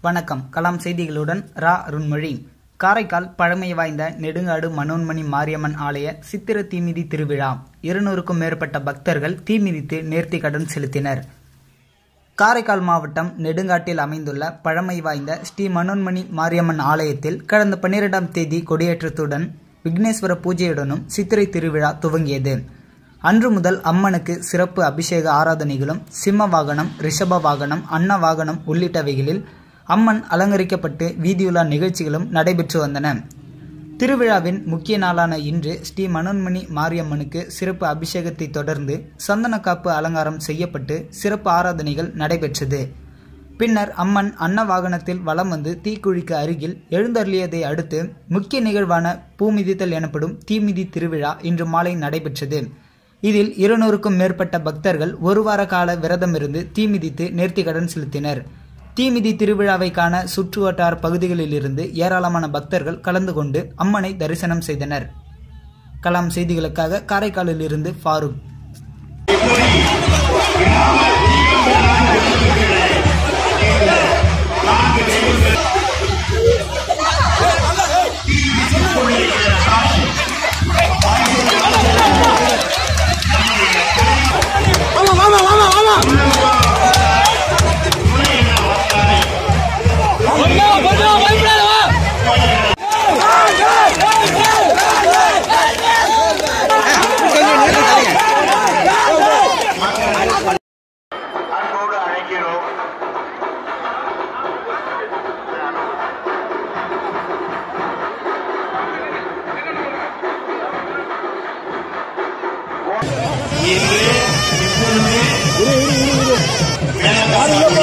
வணக்கம் கலாம் செய்திகளுடன் ரா அருண்மொழி காரைக்கால் பழமை வாய்ந்த நெடுங்காடு மனோன்மணி மாரியம்மன் ஆலய சித்திர தீமிதி திருவிழா இருநூறுக்கும் மேற்பட்ட பக்தர்கள் தீமிதித்து நேர்த்திக்கடன் செலுத்தினர் காரைக்கால் மாவட்டம் நெடுங்காட்டில் அமைந்துள்ள பழமை வாய்ந்த ஸ்ரீ மனோன்மணி மாரியம்மன் ஆலயத்தில் கடந்த பன்னிரெண்டாம் தேதி கொடியேற்றத்துடன் விக்னேஸ்வர பூஜையுடனும் சித்திரை திருவிழா துவங்கியது அன்று முதல் அம்மனுக்கு சிறப்பு அபிஷேக ஆராதனைகளும் சிம்ம வாகனம் ரிஷப வாகனம் அன்ன வாகனம் உள்ளிட்டவைகளில் அம்மன் அலங்கரிக்கப்பட்டு வீதியுலா நிகழ்ச்சிகளும் நடைபெற்று வந்தன திருவிழாவின் முக்கிய நாளான இன்று ஸ்ரீ மனோன்மணி மாரியம்மனுக்கு சிறப்பு அபிஷேகத்தை தொடர்ந்து சந்தனக்காப்பு அலங்காரம் செய்யப்பட்டு சிறப்பு ஆராதனைகள் நடைபெற்றது பின்னர் அம்மன் அன்ன வாகனத்தில் வலம் வந்து தீக்குழிக்கு அருகில் எழுந்தருளியதை அடுத்து முக்கிய நிகழ்வான பூமிதித்தல் எனப்படும் தீமிதி திருவிழா இன்று மாலை நடைபெற்றது இதில் இருநூறுக்கும் மேற்பட்ட பக்தர்கள் ஒரு வார கால விரதமிருந்து தீமிதித்து நேர்த்திக்கடன் செலுத்தினர் தீமிதி திருவிழாவை காண சுற்று வட்டார பகுதிகளிலிருந்து ஏராளமான பக்தர்கள் கலந்து கொண்டு அம்மனை தரிசனம் செய்தனர் கலாம் செய்திகளுக்காக காரைக்காலில் இருந்து ஃபாரூக் அன்போடு அழைக்கிறோம் இன்று இப்பொழுது